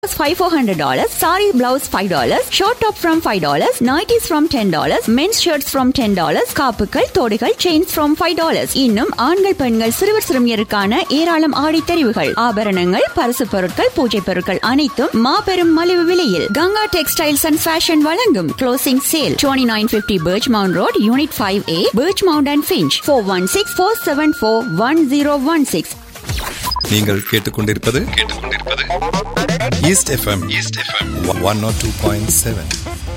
five four hundred dollars, sari blouse five dollars, short top from five dollars, nighties from ten dollars, men's shirts from ten dollars, காப்புகள் தோடுகள் chains from five dollars. இன்னும் ஆண்கள் பெண்கள் சிறுவர் சிறுமியருக்கான ஏராளம் ஆடி தெரிவுகள் ஆபரணங்கள் பரிசு பொருட்கள் பூஜை பொருட்கள் அனைத்தும் மாபெரும் மலிவு விலையில் கங்கா டெக்ஸ்டைல்ஸ் அண்ட் ஃபேஷன் வழங்கும் closing sale twenty nine fifty Birchmount road unit five A Birchmount and Finch four one six four seven four one zero one six நீங்கள் கேட்டுக்கொண்டிருப்பது கேட்டுக்கொண்டிருப்பது East FM East FM one nought two point seven